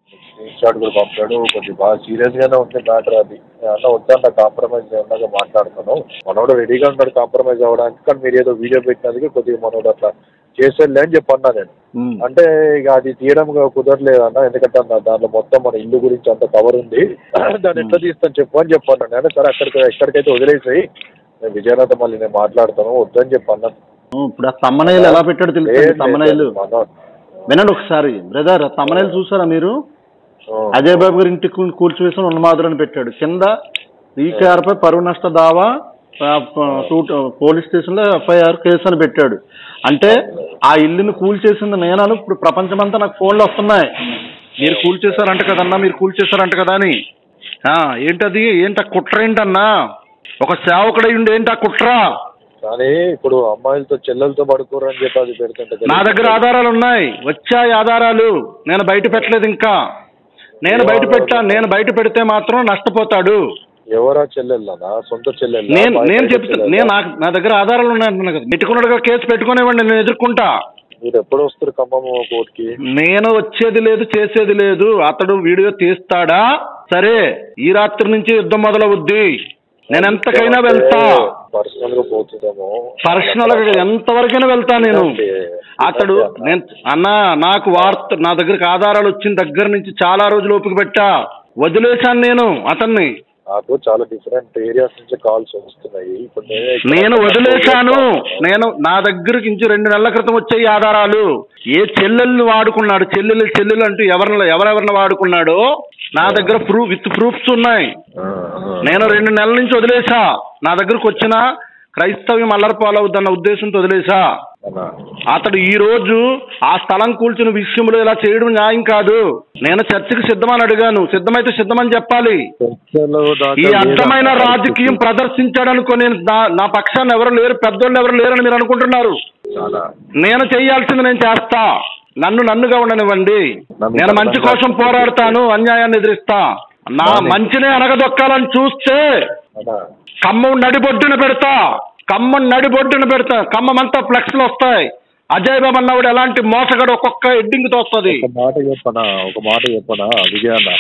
Screen shot కూడా పంపాడు కొద్దిగా బాగా సీరియస్ గానే ఉంది మ్యాటర్ అది అన్న వద్దన్న కాంప్రమైజ్ ఏమన్నా మాట్లాడతాను మనోడు రెడీగా ఉన్నాడు కాంప్రమైజ్ అవ్వడానికి కానీ మీరు ఏదో వీడియో పెట్టినందుకు కొద్దిగా మనోడు అట్లా చేసేలే అని చెప్పి అన్నా నేను ఉమ్. అంటే ఇక అది తీయడం కుదరలేదు అన్న ఎందుకంటే అన్న దాంట్లో మొత్తం మన ఇల్లు గురించి అంత కవర్ ఉంది దాన్ని ఎట్లా తీస్తాను చెప్పు అని చెప్పాను నేను సరే అక్కడికి ఎక్కడికైతే వదిలేసాయి నేను విజయనాథ్ మళ్ళీ నేను మాట్లాడతాను వద్దని చెప్పి అన్నాను ఇప్పుడు ఆ తమ్మనైలు ఎలా పెట్టాడు తెలుసు లేదు, తమ్మనైలు లేదు, మనోడు. వినండి ఒకసారి బ్రదర్ తమ్మనైలు చూసారా మీరు ఆ, అజయ్ బాబు గారి ఇంటికి కూల్చివేసిన ఉన్మాదులని పెట్టాడు కింద ఈకేఆర్ పై పరువు నష్ట దావా ఆ, ప- టూ- పోలీస్ స్టేషన్ లో ఎఫ్ఐఆర్ కేసు అని పెట్టాడు అంటే ఆ ఇల్లుని కూల్చేసింది నేనను ఇప్పుడు ప్రపంచమంతా నాకు ఫోన్లు వస్తున్నాయి మీరు కూల్చేశారంట కదన్నా మీరు కూల్చేశారంట కదా అని ఆ, ఏంటది ఏంటి ఆ కుట్ర ఏంటన్నా ఒక సేవకుడై ఉండి ఏంటి ఆ కుట్ర కానీ ఇప్పుడు అమ్మాయిలతో చెల్లెలతో పడుకోరు అని చెప్పి అది పెడుతుంటే నా దగ్గర ఆధారాలు ఉన్నాయి వచ్చాయి ఆధారాలు నేను బయట పెట్టలేదు ఇంకా నేను బయట పెట్టా నేను బయట పెడితే మాత్రం నష్టపోతాడు ఎవరా చెల్లెళ్ళనా సొంత చెల్లెళ్ళ నేను నేను చెప్తున్నా నేను నాకు నా దగ్గర ఆధారాలు ఉన్నాయంటున్నా కదా పెట్టుకున్నాడుగా కేసు పెట్టుకునేవ్వండి నేను ఎదుర్కొంటా మీరు ఎప్పుడు వస్తారు ఖమ్మం కోర్టుకి నేను వచ్చేది లేదు చేసేది లేదు అతడు వీడియో తీస్తాడా సరే ఈ రాత్రి నుంచి యుద్ధం మొదలవుద్ది నేను ఎంతకైనా వెళ్తా పర్సనల్ గా పోతుందేమో పర్సనల్ గా ఎంతవరకైనా వెళ్తా నేను అతడు నేను అన్నా నాకు వార్త నా దగ్గరికి ఆధారాలు వచ్చిన దగ్గర నుంచి చాలా రోజులు ఓపిక పెట్టా వదిలేశాను నేను అతన్ని నాకు చాలా డిఫరెంట్ ఏరియాస్ నుంచి కాల్స్ వస్తున్నాయి ఇప్పుడు నేనే ఇక్కడ- నేను వదిలేశాను నేను నా దగ్గరికి ఇంచు రెండు నెలల క్రితం వచ్చాయి ఆధారాలు ఏ చెల్లెల్ని వాడుకున్నాడు చెల్లెలు చెల్లెలు అంటూ ఎవరిని ఎవరెవరిని వాడుకున్నాడో నా దగ్గర ప్రూఫ్ విత్ ప్రూఫ్స్ ఉన్నాయి ఆ, ఆ. నేను రెండు నెలల నుంచి వదిలేసా నా దగ్గరకు వచ్చిన క్రైస్తవ్యం అల్లరిపాలవుద్దన్న ఉద్దేశంతో వదిలేసా అన్నా. అతడు ఈ రోజు ఆ స్థలం కూల్చిన విషయంలో ఇలా చేయడం న్యాయం కాదు నేను చర్చకి సిద్ధమని అడిగాను సిద్ధమైతే సిద్ధమని చెప్పాలి చర్చలు దాకా ఈ లేదా అర్థమైన అన్నా. రాజకీయం ప్రదర్శించాడనుకో నేను నా- నా పక్షాన్ని ఎవరు లేరు పెద్దోళ్ళు ఎవరు లేరని మీరు అనుకుంటున్నారు చాలా. నేను చేయాల్సింది నేను చేస్తా నన్ను నన్నుగా ఉండనివ్వండి నేను మంచి కోసం పోరాడతాను అన్యాయాన్ని ఎదిరిస్తా నా మంచినే అనగదొక్కాలని చూస్తే అన్నా. ఖమ్మం నడిబొడ్డున పెడతా ఖమ్మం నడిబొడ్డున పెడతా ఖమ్మం అంతా ఫ్లెక్స్లు వస్తాయి అజయ్ బాబు అన్నవాడు ఎలాంటి మోసగాడు ఒక్కొక్క ఎడ్డింగ్తో వస్తుంది ఒక మాట చెప్పనా ఒక మాట చెప్పనా విజయ అన్న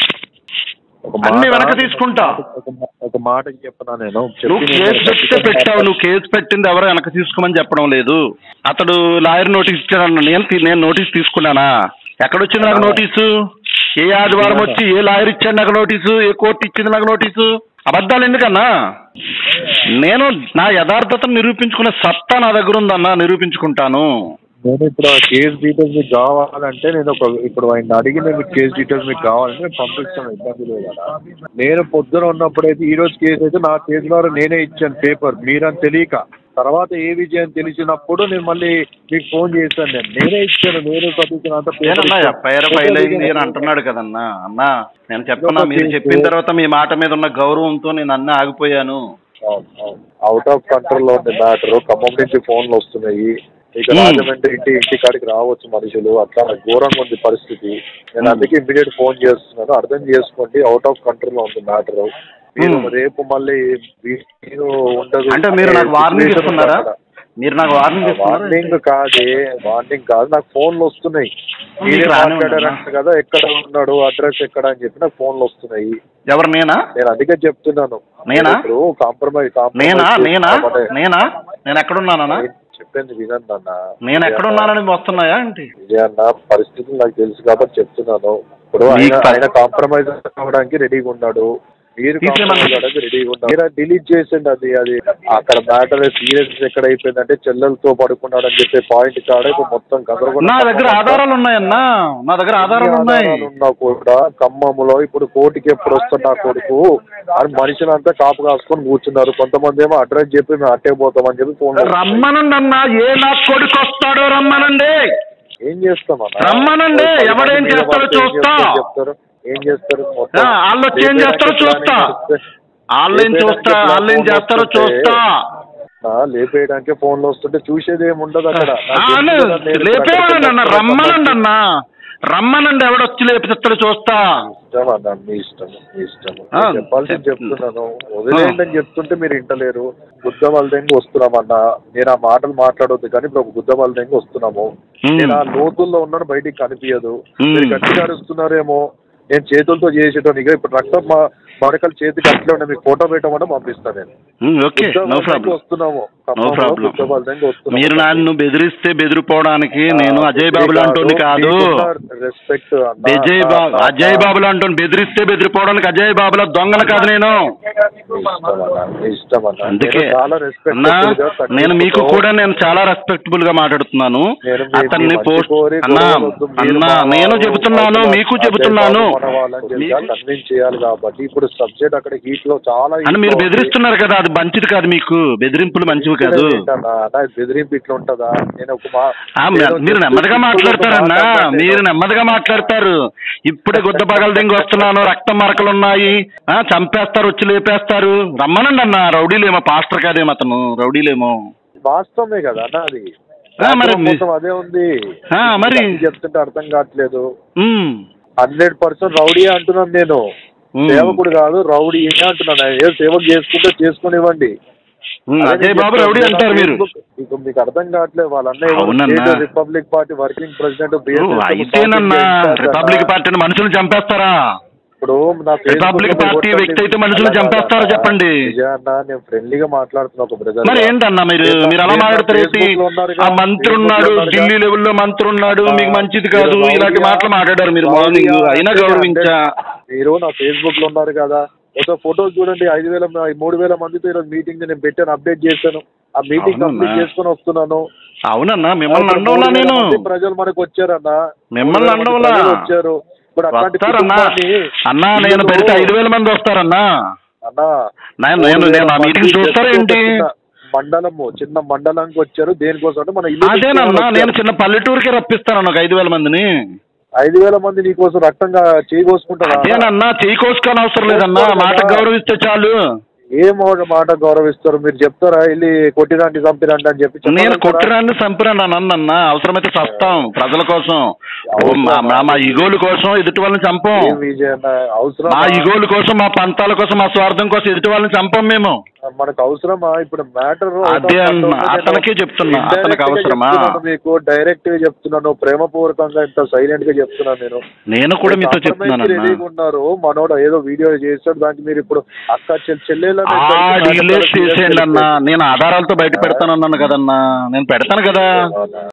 ఒక అన్ని మాట- వెనక తీసుకుంటా. ఒక మా- ఒక మాట చెప్పనా నేను నువ్వు చెప్పి కేసు నేను పెడితే పెట్టావు నువ్వు కేసు పెట్టింది ఎవరో వెనక తీసుకోమని చెప్పడం లేదు అతడు లాయర్ నోటీస్ ఇచ్చాడు నేను తీ- నేను నోటీస్ తీసుకున్నానా ఎక్కడొచ్చింది నాకు నోటీసు ఏ ఆదివారం వచ్చి ఏ లాయర్ ఇచ్చాడు నాకు నోటీసు ఏ కోర్టు ఇచ్చింది నాకు నోటీసు అబద్ధాలు ఎందుకన్నా నేను నా యథార్థతను నిరూపించుకునే సత్తా నా దగ్గర ఉందన్నా నిరూపించుకుంటాను నేను ఇప్పుడు ఆ కేస్ డీటెయిల్స్ మీకు కావాలంటే నేను ఒక ఇప్పుడు ఆయన అడిగిన మీకు కేస్ డీటెయిల్స్ మీకు కావాలంటే నేను పంపిస్తాను ఇబ్బంది లేదు కదా నేను పొద్దున ఉన్నప్పుడైతే ఈ రోజు కేసు అయితే నా కేసు ద్వారా నేనే ఇచ్చాను పేపర్ మీరని తెలియక తర్వాత ఏ విజయం తెలిసినప్పుడు నేను మళ్ళీ మీకు ఫోన్ చేశాను నేను నేనే ఇచ్చాను నేను చదువుతున్నంత paper నేనన్నా ఇచ్చాను. ఎఫ్ఐఆర్ ఫైల్ అయింది అని అంటున్నాడు కదన్నా అన్నా నేను చెప్పనా మీరు చెప్పిన తర్వాత మీ మాట మీద ఉన్న గౌరవంతో నేను అన్నీ ఆగిపోయాను అవుట్ ఆఫ్ కంట్రోల్ లో ఉంది మ్యాటర్ ఖమ్మం నుంచి ఫోన్లు వస్తున్నాయి ఇక Hmm. రాజమండ్రి ఇంటి ఇంటి కాడికి రావచ్చు మనుషులు అట్లా ఘోరంగా ఉంది పరిస్థితి నేను Hmm. అందుకే ఇమీడియట్ ఫోన్ చేస్తున్నాను అర్థం చేసుకోండి అవుట్ ఆఫ్ కంట్రోల్ లో ఉంది మ్యాటర్ మీరు Hmm. రేపు మళ్ళీ మీరు ఉండదు అంటే మీరు నాకు వార్నింగ్ situation ఉంది ఇస్తున్నారా అక్కడ. మీరు నాకు వార్నింగ్ ఇస్తున్నారా వార్నింగ్ కాదే వార్నింగ్ కాదు నాకు ఫోన్లు వస్తున్నాయి మీరే రానివ్వండి మాట్లాడారంట కదా ఎక్కడ ఉన్నాడు అడ్రస్ ఎక్కడ అని చెప్పి నాకు ఫోన్లు వస్తున్నాయి ఎవరు నేనా నేను అందుకే చెప్తున్నాను నేనా? ఇప్పుడు కాంప్రమైజ్ నేనా నేనా నేనా నేను ఎక్కడున్నానా చెప్పింది వినండి అన్న నేను ఎక్కడున్నానని వస్తున్నాయా ఏంటి విజయ్ అన్న పరిస్థితులు నాకు తెలుసు కాబట్టి చెప్తున్నాను ఇప్పుడు ఆయన మీకు ప- ఆయన కాంప్రమైజ్ అవ్వడానికి రెడీగా ఉన్నాడు మీరు తీసేయమన్నా. కాంప్రమైజ్ అవ్వడానికి రెడీగా ఉన్నారు మీరు డిలీట్ చేసిండి అది అది అక్కడ మ్యాటర్ సీరియస్ ఎక్కడ అయిపోయిందంటే చెల్లెలతో పడుకున్నాడు అని చెప్పే పాయింట్ కాడ ఇప్పుడు మొత్తం గందరగోళం నా దగ్గర ఆధారాలు ఉన్నాయన్నా నా దగ్గర ఆధారాలు ఉన్నాయి ఆధారాలు ఉన్నా కూడా ఖమ్మంలో ఇప్పుడు కోర్టుకి ఎప్పుడు వస్తున్నా కొడుకు అని మనుషులంతా కాపు కాసుకొని కూర్చున్నారు కొంతమంది ఏమో అడ్రస్ చెప్పి మేము అట్టే పోతామని చెప్పి ఫోన్ రమ్మనండి అన్నా ఏ నా కొడుకు వస్తాడో రమ్మనండి ఏం చేస్తామన్నా రమ్మనండి, ఎవడేం చేస్తాడో ఏం చూస్తా. చెప్తారు ఏం చేస్తారు మొత్తం ఆ, వాళ్ళు వచ్చి ఏం చేస్తారో చూస్తా. వాళ్ళేం చూస్తా వాళ్ళేం చేస్తారో చూస్తా లేపేయడానికి ఫోన్లు వస్తుంటే చూసేది ఏమి ఉండదు అక్కడ ఆ, అన్న, లేపేవాడండి అన్న రమ్మనండి అన్న రమ్మనండి ఎవడొచ్చి లేపిస్తాడో చూస్తా ఇష్టం అన్న మీ ఇష్టం మీ ఇష్టం ఆ, నేను చెప్పాల్సింది చెప్- చెప్తున్నాను వదిలేయండి అని చెప్తుంటే మీరు ఇంటలేరు గుద్ద వల్దెంగి వస్తున్నామన్న నేను ఆ మాటలు మాట్లాడొద్దు కానీ ఇప్పుడు ఒక గుద్ద వల్దెంగి వస్తున్నాము మ్మ్. నేను ఆ లోతుల్లో ఉన్నాను బయటికి కనిపించదు మ్మ్. మీరు గట్టిగా అరుస్తున్నారేమో నేను చేతులతో చేసేటోని ఇక ఇప్పుడు రక్తం మా మడకలు చేతికి అట్లే ఉన్నాయి మీకు ఫోటో పెట్టమంటే పంపిస్తాను నేను ఉమ్, ఓకే నో ప్రాబ్లం వస్తున్నాము నో ప్రాబ్లం వస్తున్నాము మీరు నన్ను బెదిరిస్తే బెదిరిపోవడానికి నేను అజయ్ బాబు లాంటి కాదు రెస్పెక్ట్ అజయ్ బాబు అజయ్ బాబు లాంటి బెదిరిస్తే బెదిరిపోవడానికి అజయ్ బాబుల దొంగలు కాదు నేను ఇష్టం అన్న అందుకే నేను చాలా రెస్పెక్ట్ అన్నా నేను మీకు కూడా నేను చాలా రెస్పెక్టబుల్ గా మాట్లాడుతున్నాను నేను మీ- అతన్ని మీ మంచి పోస్ట్ కోరి అన్నా గొడవలొద్దు. మీరు అన్నా మా నేను వాళ్ళు చెబుతున్నాను అవతల మీకు అజయ్ చెబుతున్నాను బాబు మన వాళ్ళని చెప్పి మీకు- కన్విన్స్ చేయాలి కాబట్టి ఇప్పుడు సబ్జెక్ట్ అక్కడ హీట్ లో చాలా అని మీరు heat లో ఉంది. బెదిరిస్తున్నారు కదా అది మంచిది కాదు మీకు బెదిరింపులు మంచివి కాదు ఏంటన్నా? అన్నా, ఇది బెదిరింపు ఇట్లా ఉంటుందా నేను ఒక మా- ఆ, నేను మీరు- మీరు just నెమ్మదిగా simple గా మాట్లాడతారన్నా మాట్లాడతాను మీరు నేను. నెమ్మదిగా మాట్లాడతారు ఇప్పుడే గుద్ద పగల దింగి వస్తున్నాను రక్తం మరకలు ఉన్నాయి ఆ, చంపేస్తారు వచ్చి లేపేస్తారు రమ్మనండి అన్న రౌడీలేమో పాస్టర్ కాదేమో అతను రౌడీలేమో వాస్తవమే కదా అన్న అది ఆ, మరి మీ- మొత్తం అదే ఉంది ఆ, మరి అది చెప్తుంటే అర్థం కావట్లేదు ఉమ్, హండ్రెడ్ పర్సెంట్ రౌడీ అంటున్నాను నేను ఉమ్. సేవకుడు కాదు రౌడీ అంటున్నాను ఏ సేవకు చేసుకుంటే చేసుకునివ్వండి ఉమ్, అదే అజయ్ నేను బాబు చెప్తాను. రౌడీ నేను అంటారు మీరు Facebook- మీకు మీకు అర్థం కావట్లేదు వాళ్ళ అవునన్నా. అన్నయ్య రిపబ్లిక్ పార్టీ వర్కింగ్ ప్రెసిడెంట్ ఓ, అయితేనన్నా రిపబ్లిక్ పార్టీని మనుషులు చంపేస్తారా ఇప్పుడు నా Facebook రిపబ్లిక్ లో పార్టీ కొట్టండి. వ్యక్తి అయితే మనుషులు అలా చంపేస్తారో కాదు. చెప్పండి. విజయ్ అన్న నేను ఫ్రెండ్లీగా మాట్లాడుతున్నా ఒక బ్రదర్ మరి ఏంటన్నా మీరు మీరు అలా మాట్లాడతారు ఏంటి ఆ మంత్రి ఉన్నాడు ఢిల్లీ లెవెల్లో మంత్రి ఉన్నాడు మీకు మంచిది కాదు ఇలాంటి మాటలు మాట్లాడారు మీరు మార్నింగ్ అయినా గౌరవించా మీరు నా ఫేస్బుక్ లో ఉన్నారు కదా ఒక ఫోటోస్ చూడండి ఐదు వేల మూడు వేల మందితో ఈరోజు మీటింగ్ నేను పెట్టాను అప్డేట్ చేశాను ఆ మీటింగ్ అవునన్నా. కంప్లీట్ చేసుకొని వస్తున్నాను అవునన్నా మిమ్మల్ని ఇప్పుడు అండవులా మూడు వేల నేను మంది ప్రజలు మనకు వచ్చారన్నా మిమ్మల్ని మూడు వేల మంది అండవులా? ప్రజలు వచ్చారు ఇప్పుడు అట్లాంటి వస్తారన్నా కుటుంబాన్ని అన్నా నేను మీరు- పెడితే ఐదు వేల మంది వస్తారన్నా అన్నా నేను నేను నేను ఆ మీటింగ్ చూస్తారా ఏంటి చిన్న మండలము చిన్న మండలానికి వచ్చారు దేనికోసం అంటే మన ఇల్లు అదేనన్నా తెచ్చుకోవాలని నేను వచ్చారు. చిన్న పల్లెటూరుకే రప్పిస్తాను ఒక ఐదు వేల మందిని ఐదు వేల మంది నీకోసం రక్తంగా చేయి కోసుకుంటారా అదేనన్నా చేయి కోసుకోని అవసరం లేదన్నా మాట గౌరవిస్తే చాలు ఏం మాట- మాట గౌరవిస్తారు మీరు చెప్తారా వెళ్ళి కొట్టిరండి చంపిరండి అని చెప్పి నేను చెప్పగలుగుతారా? కొట్టిరాన్ని చంపిరాను అన్న అవసరమైతే చస్తాం ప్రజల కోసం ఓ, మా- మా- మా ఇగోలు కోసం ఎదుటి వాళ్ళని చంపం ఏం విజయ్ అన్న అవసరం మా ఇగోలు కోసం మా పంతాల కోసం మా స్వార్థం కోసం ఎదుటి వాళ్ళని చంపం మేము మనకు అవసరమా ఇప్పుడు మ్యాటర్ అదే అన్న, అతనికే చెప్తున్నా, అతనికి అవసరమా? మీకు డైరెక్ట్ గా చెప్తున్నాను ప్రేమపూర్వకంగా ఇంత సైలెంట్ గా చెప్తున్నాను నేను నేను కూడా మీతో మీరు చెప్తున్నాను compromise కి రెడీగా ఉన్నారు మనోడు ఏదో వీడియో చేస్తాడు దానికి మీరు ఇప్పుడు అక్క చె- చెల్లెల ఆ డిలేట్ చేసేయండి అన్న నేను ఆధారాలతో బయట పెడతానన్నాను కదన్నా నేను పెడతాను కదా